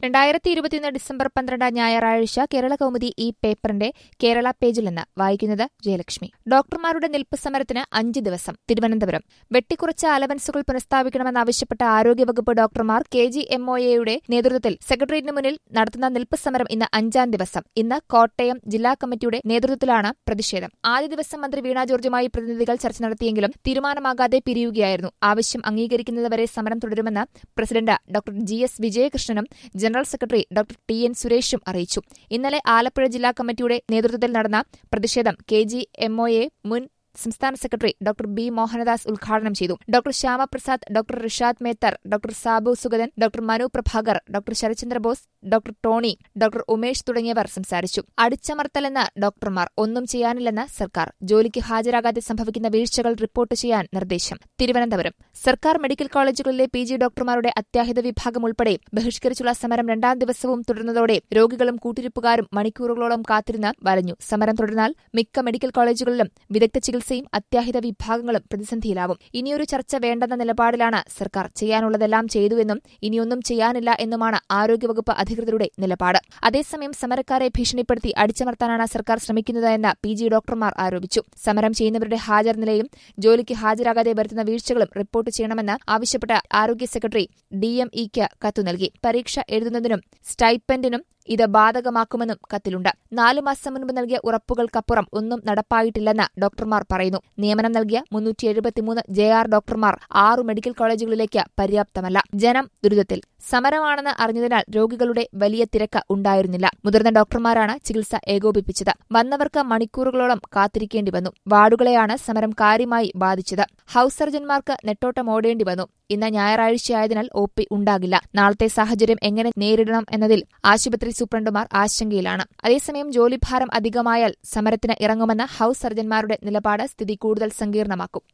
രണ്ടായിരത്തി ഇരുപത്തിയൊന്ന് ഡിസംബർ പന്ത്രണ്ട് ഞായറാഴ്ച കേരള കൗമുദി ഈ പേപ്പറിന്റെ കേരള പേജിൽ നിന്ന് വായിക്കുന്നത് ജയലക്ഷ്മി ഡോക്ടർമാരുടെ നിൽപ്പ് സമരത്തിന് അഞ്ച് ദിവസം തിരുവനന്തപുരം വെട്ടിക്കുറച്ച അലവൻസുകൾ പുനഃസ്ഥാപിക്കണമെന്നാവശ്യപ്പെട്ട ആരോഗ്യവകുപ്പ് ഡോക്ടർമാർ കെ ജി എം ഒ എയുടെ നേതൃത്വത്തിൽ സെക്രട്ടേറിയറ്റിന് മുന്നിൽ നടത്തുന്ന നിൽപ്പ് സമരം ഇന്ന് അഞ്ചാം ദിവസം ഇന്ന് കോട്ടയം ജില്ലാ കമ്മിറ്റിയുടെ നേതൃത്വത്തിലാണ് പ്രതിഷേധം ആദ്യ ദിവസം മന്ത്രി വീണ ജോർജുമായി പ്രതിനിധികൾ ചർച്ച നടത്തിയെങ്കിലും തീരുമാനമാകാതെ പിരിയുകയായിരുന്നു ആവശ്യം അംഗീകരിക്കുന്നതുവരെ സമരം തുടരുമെന്ന് പ്രസിഡന്റ് ഡോക്ടർ ജി എസ് വിജയകൃഷ്ണനും general secretary doctor T N സുരേഷും അറിയിച്ചു ഇന്നലെ ആലപ്പുഴ ജില്ലാ കമ്മിറ്റിയുടെ നേതൃത്വത്തിൽ നടന്ന പ്രതിഷേധം K G M O A മുൻ സംസ്ഥാന സെക്രട്ടറി ഡോക്ടർ ബി മോഹനദാസ് ഉദ്ഘാടനം ചെയ്തു doctor Shyamaprasad doctor Rishad Methar doctor Sabu Sugathan doctor Manu Prabhakar doctor Sarachandra Bose doctor Tony doctor Umesh തുടങ്ങിയവർ സംസാരിച്ചു അടിച്ചമർത്തലെന്ന് ഡോക്ടർമാർ ഒന്നും ചെയ്യാനില്ലെന്ന് സർക്കാർ ജോലിക്ക് ഹാജരാകാതെ സംഭവിക്കുന്ന വീഴ്ചകൾ റിപ്പോർട്ട് ചെയ്യാൻ നിർദ്ദേശം തിരുവനന്തപുരം സർക്കാർ മെഡിക്കൽ കോളേജുകളിലെ പി ജി ഡോക്ടർമാരുടെ അത്യാഹിത വിഭാഗം ഉൾപ്പെടെ ബഹിഷ്കരിച്ചുള്ള സമരം രണ്ടാം ദിവസവും തുടർന്നതോടെ രോഗികളും കൂട്ടിരിപ്പുകാരും മണിക്കൂറുകളോളം കാത്തിരുന്ന് വലഞ്ഞു സമരം തുടർന്നാൽ മിക്ക മെഡിക്കൽ കോളേജുകളിലും വിദഗ്ധ ചികിത്സയും അത്യാഹിത വിഭാഗങ്ങളും പ്രതിസന്ധിയിലാവും ഇനിയൊരു ചർച്ച വേണ്ടെന്ന നിലപാടിലാണ് സർക്കാർ ചെയ്യാനുള്ളതെല്ലാം ചെയ്തുവെന്നും ഇനിയൊന്നും ചെയ്യാനില്ല എന്നുമാണ് ആരോഗ്യവകുപ്പ് അധികൃതരുടെ നിലപാട് അതേസമയം സമരക്കാരെ ഭീഷണിപ്പെടുത്തി അടിച്ചമർത്താനാണ് സർക്കാർ ശ്രമിക്കുന്നതെന്ന് പി ജി ഡോക്ടർമാർ ആരോപിച്ചു സമരം ചെയ്യുന്നവരുടെ ഹാജർ നിലയും ജോലിക്ക് ഹാജരാകാതെ വരുത്തുന്ന വീഴ്ചകളും റിപ്പോർട്ട് ചെയ്യണമെന്ന് ആവശ്യപ്പെട്ട ആരോഗ്യ സെക്രട്ടറി ഡിഎംഇക്ക് കത്തു നൽകി പരീക്ഷ എഴുതുന്നതിനും സ്റ്റൈപ്പൻഡിനും ഇത് ബാധകമാക്കുമെന്നും കത്തിലുണ്ട് നാലു മാസം മുൻപ് നൽകിയ ഉറപ്പുകൾക്കപ്പുറം ഒന്നും നടപ്പായിട്ടില്ലെന്ന് ഡോക്ടർമാർ പറയുന്നു നിയമനം നൽകിയ മുന്നൂറ്റി എഴുപത്തിമൂന്ന് ജെ ആർ ഡോക്ടർമാർ ആറു മെഡിക്കൽ കോളേജുകളിലേക്ക് പര്യാപ്തമല്ല ജനം ദുരിതത്തിൽ സമരമാണെന്ന് അറിഞ്ഞതിനാൽ രോഗികളുടെ വലിയ തിരക്ക് ഉണ്ടായിരുന്നില്ല മുതിർന്ന ഡോക്ടർമാരാണ് ചികിത്സ ഏകോപിപ്പിച്ചത് വന്നവർക്ക് മണിക്കൂറുകളോളം കാത്തിരിക്കേണ്ടി വന്നു വാർഡുകളെയാണ് സമരം കാര്യമായി ബാധിച്ചത് ഹൌസ് സർജൻമാർക്ക് നെട്ടോട്ടം ഓടേണ്ടി വന്നു ഇന്ന് ഞായറാഴ്ചയായതിനാൽ ഒ പി ഉണ്ടാകില്ല നാളത്തെ സാഹചര്യം എങ്ങനെ നേരിടണം എന്നതിൽ ആശുപത്രി സൂപ്രണ്ടുമാർ ആശങ്കയിലാണ് അതേസമയം ജോലിഭാരം അധികമായാൽ സമരത്തിന് ഇറങ്ങുമെന്ന ഹൌസ് സർജൻമാരുടെ നിലപാട് സ്ഥിതി കൂടുതൽ സങ്കീർണമാക്കും